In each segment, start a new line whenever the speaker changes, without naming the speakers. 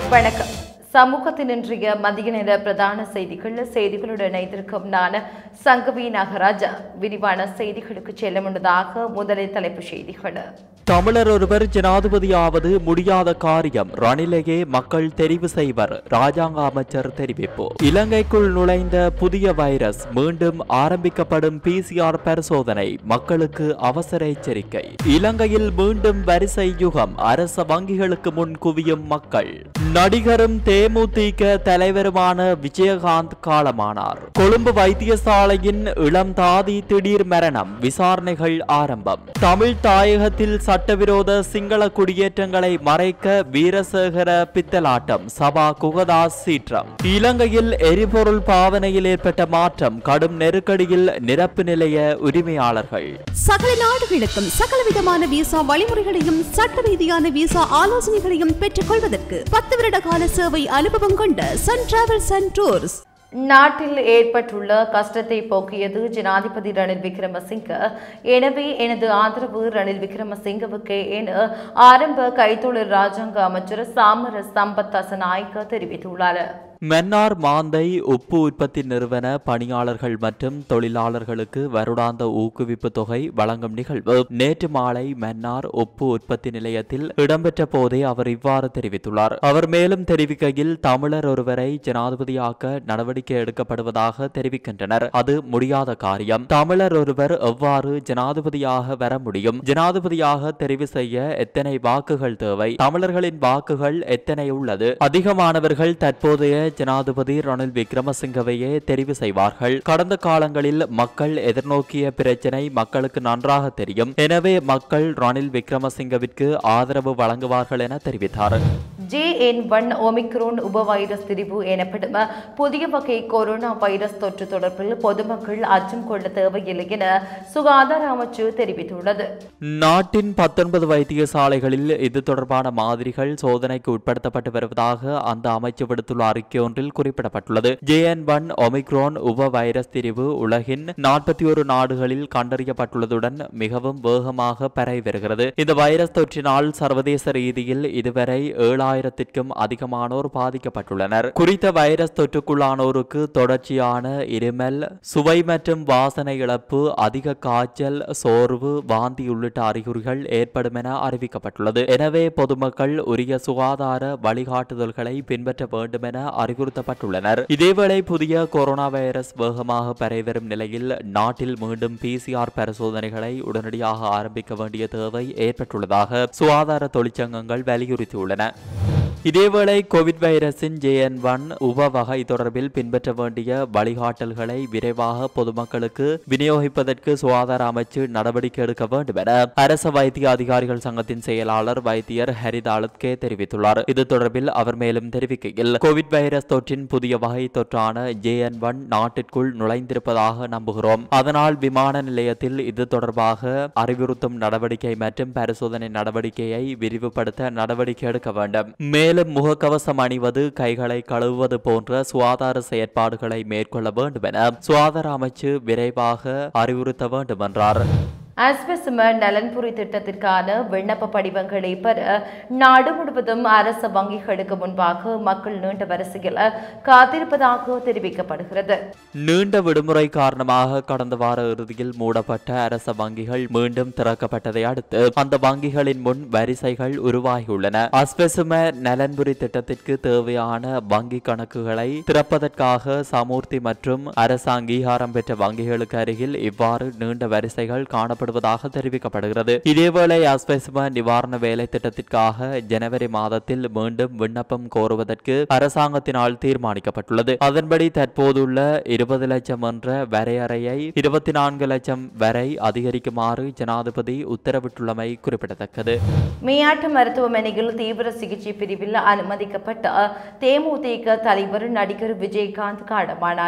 வணக்கம் சமூகத்தின் இன்றைய மதிய நேர பிரதான செய்திகள் செய்திகளுடன் இணைந்திருக்கும் நான் சங்கவி நாகராஜா விரிவான செய்திகளுக்கு செல்ல முன்னதாக முதலில் தலைப்புச் செய்திகள்
தமிழர் ஒருவர் ஜனாதிபதியாவது முடியாத காரியம் ரணிலையே மக்கள் தெரிவு செய்வர் ராஜாங்க அமைச்சர் தெரிவிப்பு இலங்கைக்குள் நுழைந்த புதிய வைரஸ் மீண்டும் ஆரம்பிக்கப்படும் பிசிஆர் பரிசோதனை மக்களுக்கு அவசர எச்சரிக்கை இலங்கையில் மீண்டும் வரிசை யுகம் அரச வங்கிகளுக்கு முன் குவியும் மக்கள் நடிகரும் தேமுதிக தலைவருமான விஜயகாந்த் காலமானார் கொழும்பு வைத்தியசாலையின் இளம் தாதி திடீர் மரணம் விசாரணைகள் ஆரம்பம் தமிழ் தாயகத்தில் சட்டவிரோத சிங்கள குடியேற்றங்களை மறைக்க வீரசேகர பித்தலாட்டம் சபா குகதாஸ் சீற்றம் இலங்கையில் எரிபொருள் பாவனையில் ஏற்பட்ட மாற்றம் கடும் நெருக்கடியில் நிரப்பு நிலைய உரிமையாளர்கள்
சகல நாடுகளுக்கும் சகலவிதமான விசா வழிமுறைகளையும் சட்ட ரீதியான விசா ஆலோசனைகளையும் பெற்றுக் கொள்வதற்கு பத்து வருட கால சேவை அனுபவம் கொண்ட சன் டிராவல்ஸ் அண்ட் டூர்ஸ்
நாட்டில் ஏற்பட்டுள்ள கஷ்டத்தை போக்கியது ஜனாதிபதி ரணில் விக்ரமசிங்க எனவே எனது ஆதரவு ரணில் விக்ரமசிங்கவுக்கு என ஆரம்ப கைத்தொழில் ராஜாங்க அமைச்சர் சாமர சம்பத் தசநாயக்க தெரிவித்துள்ளார்
மன்னார் மாந்தை உப்பு உற்பத்தி நிறுவன பணியாளர்கள் மற்றும் தொழிலாளர்களுக்கு வருடாந்த ஊக்குவிப்பு தொகை வழங்கும் நிகழ்வு நேற்று மாலை மன்னார் உப்பு உற்பத்தி நிலையத்தில் இடம்பெற்ற போதே அவர் இவ்வாறு தெரிவித்துள்ளார் அவர் மேலும் தெரிவிக்கையில் தமிழர் ஒருவரை ஜனாதிபதியாக்க நடவடிக்கை எடுக்கப்படுவதாக தெரிவிக்கின்றனர் அது முடியாத காரியம் தமிழர் ஒருவர் எவ்வாறு ஜனாதிபதியாக வர முடியும் ஜனாதிபதியாக தெரிவு செய்ய எத்தனை வாக்குகள் தேவை தமிழர்களின் வாக்குகள் எத்தனை உள்ளது அதிகமானவர்கள் தற்போதைய ஜனாதிபதி ரணில் விக்ரமசிங்கவையே தெரிவு செய்வார்கள் கடந்த காலங்களில் மக்கள் எதிர்நோக்கிய பிரச்சினை மக்களுக்கு நன்றாக தெரியும் எனவே மக்கள் ரணில் விக்ரமசிங்கவிற்கு ஆதரவு வழங்குவார்கள் என தெரிவித்தார்
ஜே என் ஒன் ஒமிக்ரோன் உப வைரஸ் திரிவு எனப்படும் புதிய வகை கொரோனா வைரஸ் தொற்று தொடர்பில் பொதுமக்கள் அச்சம் கொள்ள தேவையில்லை என சுகாதார அமைச்சு தெரிவித்துள்ளது
நாட்டின் பத்தொன்பது வைத்தியசாலைகளில் இது தொடர்பான மாதிரிகள் சோதனைக்கு உட்படுத்தப்பட்டு வருவதாக அந்த அமைச்சு விடுத்துள்ள அறிக்கை ஒன்றில் குறிப்பிடப்பட்டுள்ளது ஜேஎன் ஒன் ஒமிக்ரோன் உப வைரஸ் திரிவு உலகின் நாற்பத்தி ஒரு நாடுகளில் கண்டறியப்பட்டுள்ளதுடன் மிகவும் வேகமாக பரவி வருகிறது இந்த வைரஸ் தொற்றினால் சர்வதேச ரீதியில் இதுவரை ஏழாயிரத்திற்கும் அதிகமானோர் பாதிக்கப்பட்டுள்ளனர் குறித்த வைரஸ் தொற்றுக்குள்ளானோருக்கு தொடர்ச்சியான இருமல் சுவை மற்றும் வாசனை இழப்பு அதிக காய்ச்சல் சோர்வு வாந்தி உள்ளிட்ட அறிகுறிகள் ஏற்படும் என அறிவிக்கப்பட்டுள்ளது எனவே பொதுமக்கள் உரிய சுகாதார வழிகாட்டுதல்களை பின்பற்ற வேண்டும் என அறிவுறுத்தப்பட்டுள்ளனர் இதேவேளை புதிய கொரோனா வைரஸ் வேகமாக பரவி வரும் நிலையில் நாட்டில் மீண்டும் பிசிஆர் பரிசோதனைகளை உடனடியாக ஆரம்பிக்க வேண்டிய தேவை ஏற்பட்டுள்ளதாக சுகாதார தொழிற்சங்கங்கள் வலியுறுத்தியுள்ளன இதேவேளை கோவிட் வைரஸின் ஜேஎன் ஒன் உப வகை தொடர்பில் பின்பற்ற வேண்டிய வழிகாட்டல்களை விரைவாக பொதுமக்களுக்கு விநியோகிப்பதற்கு சுகாதார அமைச்சு நடவடிக்கை எடுக்க வேண்டும் என அரச வைத்திய அதிகாரிகள் சங்கத்தின் செயலாளர் வைத்தியர் ஹரித் ஆலத்கே தெரிவித்துள்ளார் இது தொடர்பில் அவர் மேலும் தெரிவிக்கையில் கோவிட் வைரஸ் தொற்றின் புதிய வகை தொற்றான ஜேஎன் ஒன் நாட்டிற்குள் நுழைந்திருப்பதாக நம்புகிறோம் அதனால் விமான நிலையத்தில் இது தொடர்பாக அறிவுறுத்தும் நடவடிக்கை மற்றும் பரிசோதனை நடவடிக்கையை விரிவுபடுத்த நடவடிக்கை எடுக்க வேண்டும் மேலும் முகக்கவசம் அணிவது கைகளை கழுவுவது போன்ற சுகாதார செயற்பாடுகளை மேற்கொள்ள வேண்டும் என சுகாதார அமைச்சு விரைவாக அறிவுறுத்த வேண்டும் என்றார்
ஆஸ்பெசிம நலன்புரி திட்டத்திற்கான விண்ணப்ப படிவங்களை பெற நாடு முழுவதும் அரச வங்கிகளுக்கு முன்பாக மக்கள் நீண்ட வரிசையில் காத்திருப்பதாக தெரிவிக்கப்படுகிறது
நீண்ட விடுமுறை காரணமாக கடந்த வார இறுதியில் மூடப்பட்ட அரச வங்கிகள் மீண்டும் திறக்கப்பட்டதை அடுத்து அந்த வங்கிகளின் முன் வரிசைகள் உருவாகியுள்ளன அஸ்பெசும நலன்புரி திட்டத்திற்கு தேவையான வங்கி கணக்குகளை திறப்பதற்காக சமூர்த்தி மற்றும் அரசு அங்கீகாரம் பெற்ற வங்கிகளுக்கு அருகில் இவ்வாறு நீண்ட வரிசைகள் காணப்படுவதாக தெரிவிக்கப்படுகிறது இதேவேளை அஸ்பெசும நிவாரண வேலை திட்டத்திற்காக ஜனவரி மாதத்தில் மீண்டும் விண்ணப்பம் கோருவதற்கு அரசாங்கத்தினால் தீர்மானிக்கப்பட்டுள்ளது அதன்படி தற்போதுள்ள இருபது லட்சம் என்ற வரையறையை இருபத்தி நான்கு லட்சம் வரை அதிகரிக்குமாறு ஜனாதிபதி உத்தரவிட்டுள்ளமை குறிப்பிடத்தக்கது
மேயாட்டு மருத்துவமனையில் தீவிர சிகிச்சை பிரிவில் அனுமதிக்கப்பட்ட தேமுதிக தலைவர் நடிகர் விஜயகாந்த் காலமானார்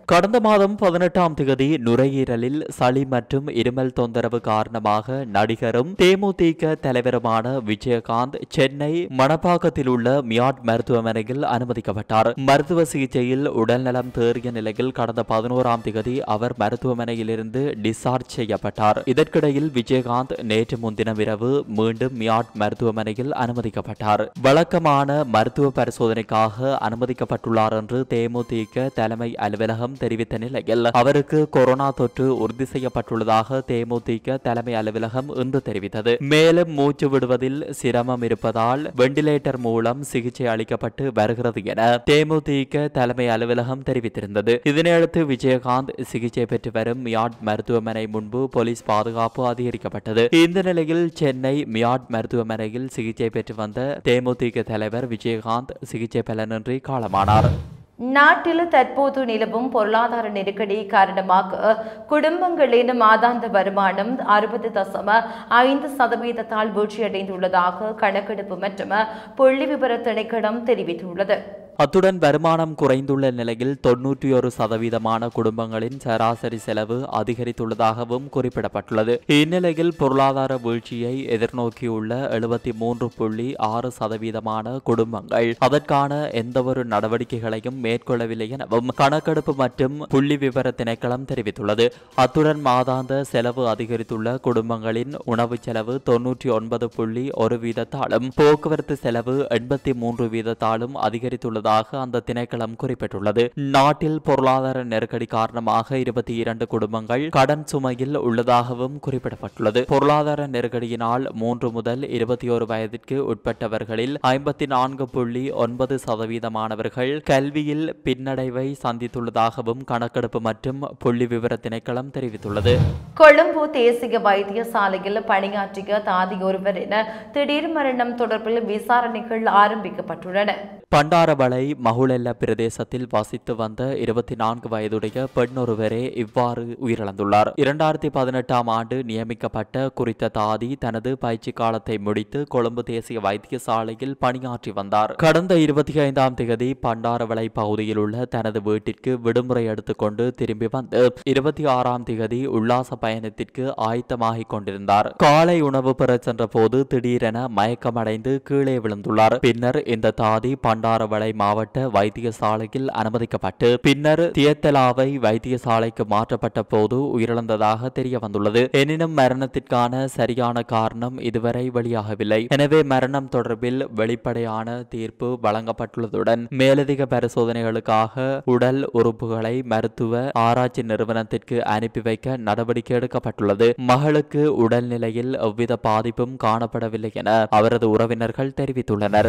கடந்த மாதம் பதினெட்டாம் தேதி நுரையீரலில் சளி மற்றும் இருமல் தொந்தரவு காரணமாக நடிகரும் தேமுதிக தலைவருமான விஜயகாந்த் சென்னை மணப்பாக்கத்தில் உள்ள மியாட் மருத்துவமனையில் அனுமதிக்கப்பட்டார் மருத்துவ சிகிச்சையில் உடல்நலம் தேறிய நிலையில் கடந்த பதினோராம் தேதி அவர் மருத்துவமனையிலிருந்து டிஸ்சார்ஜ் செய்யப்பட்டார் இதற்கிடையில் விஜயகாந்த் நேற்று முன்தினம் இரவு மீண்டும் மியாட் மருத்துவமனையில் அனுமதிக்கப்பட்டார் வழக்கமான மருத்துவ பரிசோதனைக்காக அனுமதிக்கப்பட்டுள்ளார் என்று தேமுதிக தலைமை அலுவலகம் தெரிவித்த நிலையில் அவருக்கு கொரோனா தொற்று உறுதி செய்யப்பட்டுள்ளதாக தேமுதிக தலைமை அலுவலகம் இன்று தெரிவித்தது மேலும் மூச்சு விடுவதில் சிரமம் இருப்பதால் வெண்டிலேட்டர் மூலம் சிகிச்சை அளிக்கப்பட்டு வருகிறது என தேமுதிக தலைமை அலுவலகம் தெரிவித்திருந்தது இதனையடுத்து விஜயகாந்த் சிகிச்சை பெற்று வரும் மியாட் மருத்துவமனை முன்பு போலீஸ் பாதுகாப்பு அதிகரிக்கப்பட்டது இந்த நிலையில் சென்னை மியாட் மருத்துவமனையில் சிகிச்சை பெற்று வந்த தேமுதிக தலைவர் விஜயகாந்த் சிகிச்சை பலனின்றி காலமானார்
நாட்டில் தற்போது நிலவும் பொருளாதார நெருக்கடி காரணமாக குடும்பங்களின் மாதாந்த வருமானம் அறுபது தசம ஐந்து சதவீதத்தால் வீழ்ச்சியடைந்துள்ளதாக கணக்கெடுப்பு மற்றும் புள்ளி விவர திணைக்களம் தெரிவித்துள்ளது
அத்துடன் வருமானம் குறைந்துள்ள நிலையில் தொன்னூற்றி ஒரு சதவீதமான குடும்பங்களின் சராசரி செலவு அதிகரித்துள்ளதாகவும் குறிப்பிடப்பட்டுள்ளது இந்நிலையில் பொருளாதார வீழ்ச்சியை எதிர்நோக்கியுள்ள எழுபத்தி மூன்று புள்ளி ஆறு சதவீதமான குடும்பங்கள் அதற்கான எந்தவொரு நடவடிக்கைகளையும் மேற்கொள்ளவில்லை எனவும் கணக்கெடுப்பு மற்றும் புள்ளி விவர திணைக்களம் தெரிவித்துள்ளது அத்துடன் மாதாந்த செலவு அதிகரித்துள்ள குடும்பங்களின் உணவு செலவு தொன்னூற்றி ஒன்பது புள்ளி ஒரு வீதத்தாலும் போக்குவரத்து செலவு எண்பத்தி மூன்று வீதத்தாலும் அதிகரித்துள்ளதாக அந்த திணைக்களம் குறிப்பிட்டுள்ளது நாட்டில் பொருளாதார நெருக்கடி காரணமாக இருபத்தி இரண்டு குடும்பங்கள் கடன் சுமையில் உள்ளதாகவும் குறிப்பிடப்பட்டுள்ளது பொருளாதார நெருக்கடியினால் மூன்று முதல் இருபத்தி ஒரு வயதிற்கு உட்பட்டவர்களில் ஐம்பத்தி நான்கு புள்ளி ஒன்பது சதவீதமானவர்கள் கல்வியில் பின்னடைவை சந்தித்துள்ளதாகவும் கணக்கெடுப்பு மற்றும் புள்ளி விவர திணைக்களம் தெரிவித்துள்ளது
கொழும்பு தேசிய வைத்தியசாலையில் பணியாற்றிய தாதி ஒருவரின் திடீர் மரணம் தொடர்பில் விசாரணைகள் ஆரம்பிக்கப்பட்டுள்ளன
பண்டாரவளை மகுளெல்ல பிரதேசத்தில் வசித்து வந்த இருபத்தி நான்கு வயதுடைய பெண் ஒருவரே இவ்வாறு உயிரிழந்துள்ளார் இரண்டாயிரத்தி பதினெட்டாம் ஆண்டு நியமிக்கப்பட்ட குறித்த தாதி தனது பயிற்சி காலத்தை முடித்து கொழும்பு தேசிய வைத்தியசாலையில் பணியாற்றி வந்தார் கடந்த இருபத்தி ஐந்தாம் தேதி பண்டாரவளை பகுதியில் உள்ள தனது வீட்டிற்கு விடுமுறை எடுத்துக்கொண்டு திரும்பி வந்து இருபத்தி ஆறாம் தேதி உல்லாச பயணத்திற்கு ஆயத்தமாகிக் கொண்டிருந்தார் காலை உணவு பெறச் சென்ற போது திடீரென மயக்கமடைந்து கீழே விழுந்துள்ளார் பின்னர் இந்த தாதி பண்டாரவளை மாவட்ட வைத்தியசாலையில் அனுமதிக்கப்பட்டு பின்னர் தியத்தலாவை வைத்தியசாலைக்கு மாற்றப்பட்ட போது உயிரிழந்ததாக தெரிய வந்துள்ளது எனினும் மரணத்திற்கான சரியான காரணம் இதுவரை வெளியாகவில்லை எனவே மரணம் தொடர்பில் வெளிப்படையான தீர்ப்பு வழங்கப்பட்டுள்ளதுடன் மேலதிக பரிசோதனைகளுக்காக உடல் உறுப்புகளை மருத்துவ ஆராய்ச்சி நிறுவனத்திற்கு அனுப்பி வைக்க நடவடிக்கை எடுக்கப்பட்டுள்ளது மகளுக்கு உடல்நிலையில் எவ்வித பாதிப்பும் காணப்படவில்லை என அவரது உறவினர்கள் தெரிவித்துள்ளனர்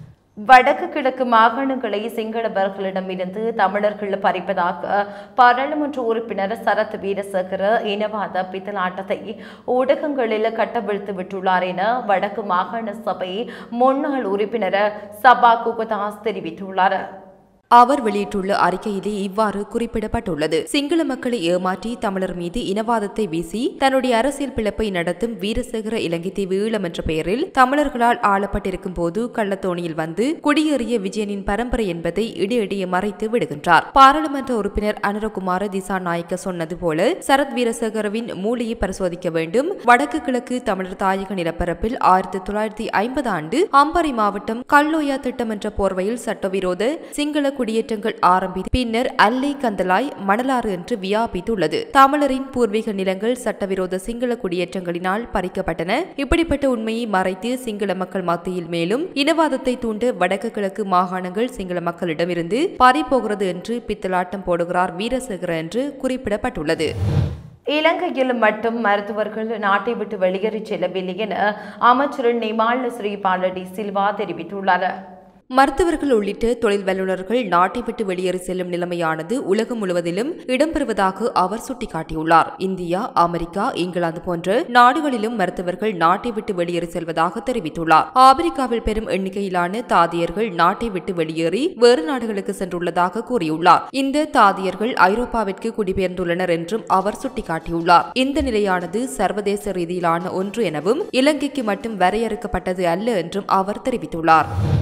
வடக்கு கிழக்கு மாகாணங்களை சிங்களவர்களிடமிருந்து தமிழர்கள் பறிப்பதாக பாராளுமன்ற உறுப்பினர் சரத் வீரசேகர இனவாத பித்தலாட்டத்தை ஊடகங்களில் கட்டவிழ்த்து விட்டுள்ளார் என வடக்கு மாகாண சபை முன்னாள் உறுப்பினர் சபா குகதாஸ் தெரிவித்துள்ளார்
அவர் வெளியிட்டுள்ள அறிக்கையிலே இவ்வாறு குறிப்பிடப்பட்டுள்ளது சிங்கள மக்களை ஏமாற்றி தமிழர் மீது இனவாதத்தை வீசி தன்னுடைய அரசியல் பிளப்பை நடத்தும் வீரசேகர இலங்கைத்தீவு ஈழம் என்ற பெயரில் தமிழர்களால் ஆளப்பட்டிருக்கும் போது கள்ளத்தோணியில் வந்து குடியேறிய விஜயனின் பரம்பரை என்பதை இடையிடையே மறைத்து விடுகின்றார் பாராளுமன்ற உறுப்பினர் அனுரகுமார திசாநாயக்க சொன்னது போல சரத் வீரசேகரவின் மூளையை பரிசோதிக்க வேண்டும் வடக்கு கிழக்கு தமிழர் தாயக நிலப்பரப்பில் ஆயிரத்தி தொள்ளாயிரத்தி ஐம்பது ஆண்டு அம்பாறை மாவட்டம் கல்லோயா திட்டம் என்ற போர்வையில் சட்டவிரோத சிங்கள குடியேற்றங்கள் ஆரம்பித்து பின்னர் அல்லை கந்தலாய் மணலாறு என்று வியாபித்துள்ளது தமிழரின் பூர்வீக நிலங்கள் சட்டவிரோத சிங்கள குடியேற்றங்களினால் பறிக்கப்பட்டன இப்படிப்பட்ட உண்மையை மறைத்து சிங்கள மக்கள் மத்தியில் மேலும் இனவாதத்தை தூண்ட வடக்கு கிழக்கு மாகாணங்கள் சிங்கள மக்களிடமிருந்து பறிபோகிறது என்று பித்தலாட்டம் போடுகிறார் வீரசேகர என்று குறிப்பிடப்பட்டுள்ளது
இலங்கையில் மட்டும் மருத்துவர்கள் நாட்டை விட்டு வெளியேறிச் செல்லவில்லை என அமைச்சர் நிமால் ஸ்ரீபாலடி சில்வா தெரிவித்துள்ளார்
மருத்துவர்கள் உள்ளிட்ட தொழில் வல்லுநர்கள் நாட்டை விட்டு வெளியேறி செல்லும் நிலைமையானது உலகம் முழுவதிலும் இடம்பெறுவதாக அவர் சுட்டிக்காட்டியுள்ளார் இந்தியா அமெரிக்கா இங்கிலாந்து போன்ற நாடுகளிலும் மருத்துவர்கள் நாட்டை விட்டு வெளியேறி செல்வதாக தெரிவித்துள்ளார் ஆப்பிரிக்காவில் பெரும் எண்ணிக்கையிலான தாதியர்கள் நாட்டை விட்டு வெளியேறி வேறு நாடுகளுக்கு சென்றுள்ளதாக கூறியுள்ளார் இந்த தாதியர்கள் ஐரோப்பாவிற்கு குடிபெயர்ந்துள்ளனர் என்றும் அவர் சுட்டிக்காட்டியுள்ளார் இந்த நிலையானது சர்வதேச ரீதியிலான ஒன்று எனவும் இலங்கைக்கு மட்டும் வரையறுக்கப்பட்டது அல்ல என்றும் அவர் தெரிவித்துள்ளார்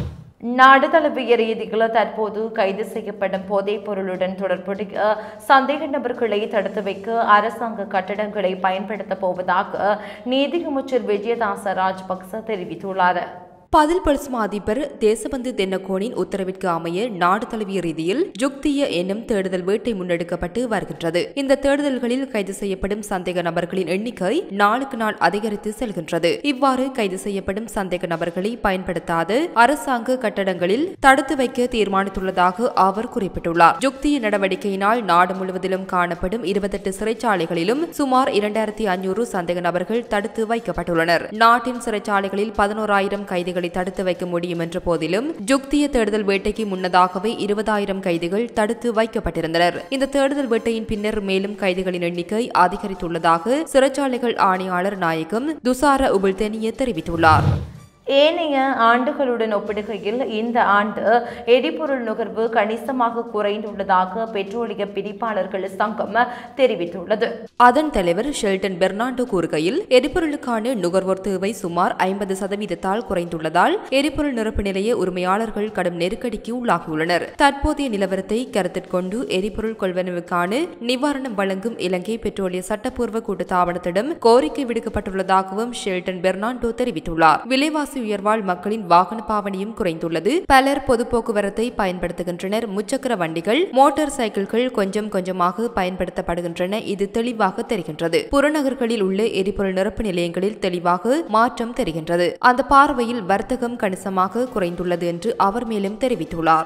நாடு தழுவிய ரீதியில் தற்போது கைது செய்யப்படும் போதைப் பொருளுடன் தொடர்புடைய சந்தேக நபர்களை தடுத்து வைக்க அரசாங்க கட்டடங்களை பயன்படுத்தப் போவதாக நீதி அமைச்சர் விஜயதாச ராஜபக்ச தெரிவித்துள்ளார்
பதில் பல்ஸ்மா அதிபர் தேசபந்து தென்னகோனின் உத்தரவிற்கு அமைய நாடு தழுவிய ரீதியில் ஜுக்திய என்னும் தேடுதல் வேட்டை முன்னெடுக்கப்பட்டு வருகின்றது இந்த தேடுதல்களில் கைது செய்யப்படும் சந்தேக நபர்களின் எண்ணிக்கை நாளுக்கு நாள் அதிகரித்து செல்கின்றது இவ்வாறு கைது செய்யப்படும் சந்தேக நபர்களை பயன்படுத்தாத அரசாங்க கட்டடங்களில் தடுத்து வைக்க தீர்மானித்துள்ளதாக அவர் குறிப்பிட்டுள்ளார் ஜுக்திய நடவடிக்கையினால் நாடு முழுவதிலும் காணப்படும் இருபத்தெட்டு சிறைச்சாலைகளிலும் சுமார் இரண்டாயிரத்தி ஐநூறு சந்தேக நபர்கள் தடுத்து வைக்கப்பட்டுள்ளனர் நாட்டின் சிறைச்சாலைகளில் பதினோராயிரம் கைதிகளை தடுத்து வைக்க முடியும் என்ற போதிலும் ஜுக்திய தேடுதல் வேட்டைக்கு முன்னதாகவே இருபதாயிரம் கைதிகள் தடுத்து வைக்கப்பட்டிருந்தனர் இந்த தேடுதல் வேட்டையின் பின்னர் மேலும் கைதிகளின் எண்ணிக்கை அதிகரித்துள்ளதாக சிறைச்சாலைகள் ஆணையாளர் நாயகம் துசார உபுல்தெனிய தெரிவித்துள்ளார்
ஏனைய ஆண்டுகளுடன் ஒப்பிடுகையில் இந்த ஆண்டு எரிபொருள் நுகர்வு கணிசமாக குறைந்துள்ளதாக பெட்ரோலிய பிரிப்பாளர்கள் சங்கம் தெரிவித்துள்ளது
அதன் தலைவர் ஷெல்டன் பெர்னாண்டோ கூறுகையில் எரிபொருளுக்கான நுகர்வோர் தேவை சுமார் ஐம்பது சதவீதத்தால் குறைந்துள்ளதால் எரிபொருள் நிரப்பு நிலைய உரிமையாளர்கள் கடும் நெருக்கடிக்கு உள்ளாகியுள்ளனர் தற்போதைய நிலவரத்தை கருத்திற்கொண்டு எரிபொருள் கொள்வனவுக்கான நிவாரணம் வழங்கும் இலங்கை பெட்ரோலிய சட்டப்பூர்வ கூட்டுத்தாபனத்திடம் கோரிக்கை விடுக்கப்பட்டுள்ளதாகவும் ஷெல்டன் பெர்னாண்டோ தெரிவித்துள்ளார் விலைவாசி உயர்வால் மக்களின் வாகன பாவனையும் குறைந்துள்ளது பலர் பொது போக்குவரத்தை பயன்படுத்துகின்றனர் முச்சக்கர வண்டிகள் மோட்டார் சைக்கிள்கள் கொஞ்சம் கொஞ்சமாக பயன்படுத்தப்படுகின்றன இது தெளிவாக தெரிகின்றது புறநகர்களில் உள்ள எரிபொருள் நிரப்பு நிலையங்களில் தெளிவாக மாற்றம் தெரிகின்றது அந்த பார்வையில் வர்த்தகம் கணிசமாக குறைந்துள்ளது என்று அவர் மேலும் தெரிவித்துள்ளார்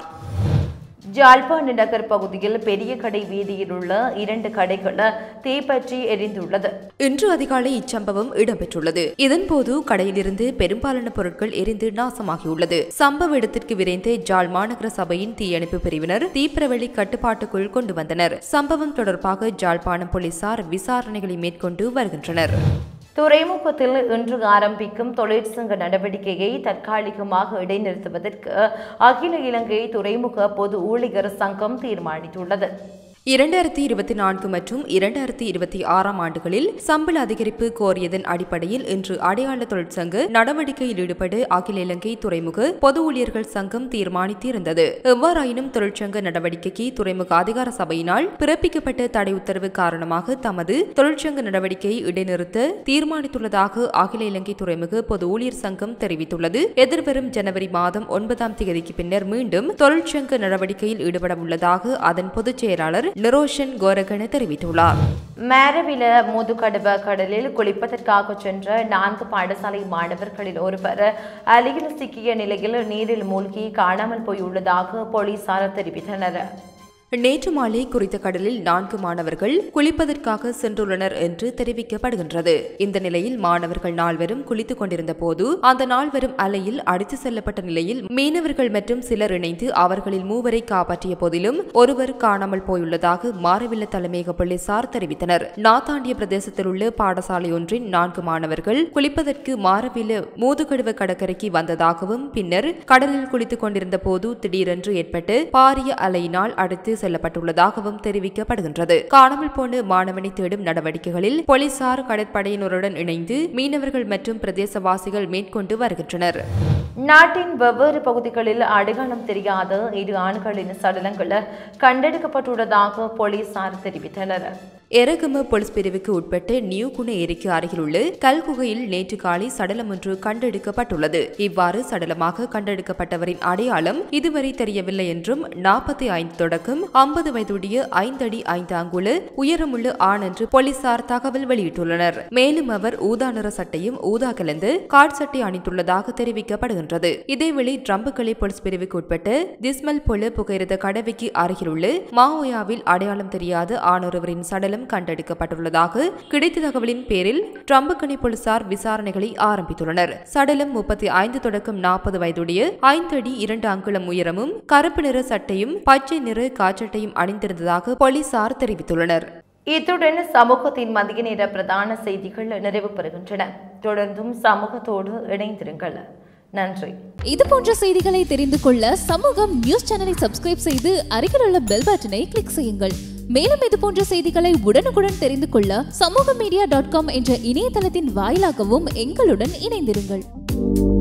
ஜாழ்ப்பாண நகர் பகுதியில் பெரிய கடை வீதியில் உள்ள இரண்டு கடைகள் தீப்பற்றி எரிந்துள்ளது
இன்று அதிகாலை இச்சம்பவம் இடம்பெற்றுள்ளது இதன்போது கடையிலிருந்து பெரும்பாலான பொருட்கள் எரிந்து நாசமாகியுள்ளது சம்பவ இடத்திற்கு விரைந்து ஜாழ் மாநகர சபையின் தீயணைப்பு பிரிவினர் தீப்பிரவெளி கட்டுப்பாட்டுக்குள் கொண்டு வந்தனர் சம்பவம் தொடர்பாக ஜாழ்ப்பாணம் போலீசார் விசாரணைகளை மேற்கொண்டு வருகின்றனர்
துறைமுகத்தில் இன்று ஆரம்பிக்கும் தொழிற்சங்க நடவடிக்கையை தற்காலிகமாக இடைநிறுத்துவதற்கு அகில இலங்கை துறைமுக பொது ஊழியர் சங்கம் தீர்மானித்துள்ளது
இரண்டாயிரத்தி இருபத்தி நான்கு மற்றும் இரண்டாயிரத்தி இருபத்தி ஆறாம் ஆண்டுகளில் சம்பள அதிகரிப்பு கோரியதன் அடிப்படையில் இன்று அடையாள தொழிற்சங்க நடவடிக்கையில் ஈடுபட அகில இலங்கை துறைமுக பொது ஊழியர்கள் சங்கம் தீர்மானித்திருந்தது எவ்வாறாயினும் தொழிற்சங்க நடவடிக்கைக்கு துறைமுக அதிகார சபையினால் பிறப்பிக்கப்பட்ட தடை உத்தரவு காரணமாக தமது தொழிற்சங்க நடவடிக்கையை இடைநிறுத்த தீர்மானித்துள்ளதாக அகில இலங்கை துறைமுக பொது ஊழியர் சங்கம் தெரிவித்துள்ளது எதிர்வரும் ஜனவரி மாதம் ஒன்பதாம் தேதிக்கு பின்னர் மீண்டும் தொழிற்சங்க நடவடிக்கையில் ஈடுபட உள்ளதாக அதன் பொதுச் செயலாளர் நிரோஷன் கோரகன தெரிவித்துள்ளார்
மேரவில முதுகடுவ கடலில் குளிப்பதற்காக சென்ற நான்கு பாடசாலை மாணவர்களில் ஒருவர் அலியில் சிக்கிய நிலையில் நீரில் மூழ்கி காணாமல் போயுள்ளதாக போலீசார் தெரிவித்தனர்
நேற்று மாலை குறித்த கடலில் நான்கு மாணவர்கள் குளிப்பதற்காக சென்றுள்ளனர் என்று தெரிவிக்கப்படுகின்றது இந்த நிலையில் மாணவர்கள் நால்வரும் குளித்துக் கொண்டிருந்த போது அந்த நால்வரும் அலையில் அடித்து செல்லப்பட்ட நிலையில் மீனவர்கள் மற்றும் சிலர் இணைந்து அவர்களில் மூவரை காப்பாற்றிய போதிலும் ஒருவர் காணாமல் போயுள்ளதாக மாரவில்ல தலைமையக போலீசார் தெரிவித்தனர் நாத்தாண்டிய பிரதேசத்தில் உள்ள பாடசாலை ஒன்றின் நான்கு மாணவர்கள் குளிப்பதற்கு மாரவில்ல மூதுகடுவ கடற்கரைக்கு வந்ததாகவும் பின்னர் கடலில் குளித்துக் கொண்டிருந்த போது திடீரென்று ஏற்பட்டு பாரிய அலையினால் அடித்து செல்லப்பட்டுள்ளதாகவும் தெரிவிக்கப்படுகின்றது காணாமல் போன மாணவனை தேடும் நடவடிக்கைகளில் போலீசார் கடற்படையினருடன் இணைந்து மீனவர்கள் மற்றும் பிரதேசவாசிகள் மேற்கொண்டு வருகின்றனர்
நாட்டின் வெவ்வேறு பகுதிகளில் அடையாளம் தெரியாத இரு ஆண்களின் சடலங்கள் கண்டெடுக்கப்பட்டுள்ளதாக போலீசார் தெரிவித்தனர்
எரகம போலீஸ் பிரிவுக்கு உட்பட்ட நியூ குண ஏரிக்கு அருகிலுள்ள கல்குகையில் நேற்று காலை சடலம் ஒன்று கண்டெடுக்கப்பட்டுள்ளது இவ்வாறு சடலமாக கண்டெடுக்கப்பட்டவரின் அடையாளம் இதுவரை தெரியவில்லை என்றும் நாற்பத்தி ஐந்து தொடக்கம் ஐம்பது வயதுடைய ஐந்தடி ஐந்து அங்குல உயரமுள்ள ஆண் என்று போலீசார் தகவல் வெளியிட்டுள்ளனர் மேலும் அவர் ஊதா நிற சட்டையும் ஊதா கலந்து காட் சட்டை அணிந்துள்ளதாக தெரிவிக்கப்படுகின்றது இதேவேளை ட்ரம்புகளை போலீஸ் பிரிவுக்கு உட்பட்ட திஸ்மல் பொல புகையிரத கடவைக்கு அருகிலுள்ள மாவோயாவில் அடையாளம் தெரியாத ஆணொருவரின் சடலம் கண்டெடுக்கப்பட்டுள்ளதாக கிடைத்த தகவலின் பேரில் ட்ரம்புக்கணி போலீசார் விசாரணைகளை ஆரம்பித்துள்ளனர் சடலம் முப்பத்தி ஐந்து தொடக்கம் நாற்பது வயதுடைய ஐந்து அடி இரண்டு அங்குலம் உயரமும் கருப்பு நிற சட்டையும் பச்சை நிற காச்சட்டையும் அணிந்திருந்ததாக போலீசார் தெரிவித்துள்ளனர்
இத்துடன் சமூகத்தின் மதிய நேர பிரதான செய்திகள் நிறைவு பெறுகின்றன தொடர்ந்தும் சமூகத்தோடு இணைந்திருங்கள் நன்றி
இது போன்ற செய்திகளை தெரிந்து கொள்ள சமூகம் நியூஸ் சேனலை சப்ஸ்கிரைப் செய்து அருகில் உள்ள பெல் பட்டனை கிளிக் செய்யுங்கள் மேலும் இது போன்ற செய்திகளை உடனுக்குடன் தெரிந்து கொள்ள சமூக மீடியா டாட் காம் என்ற இணையதளத்தின் வாயிலாகவும் எங்களுடன் இணைந்திருங்கள்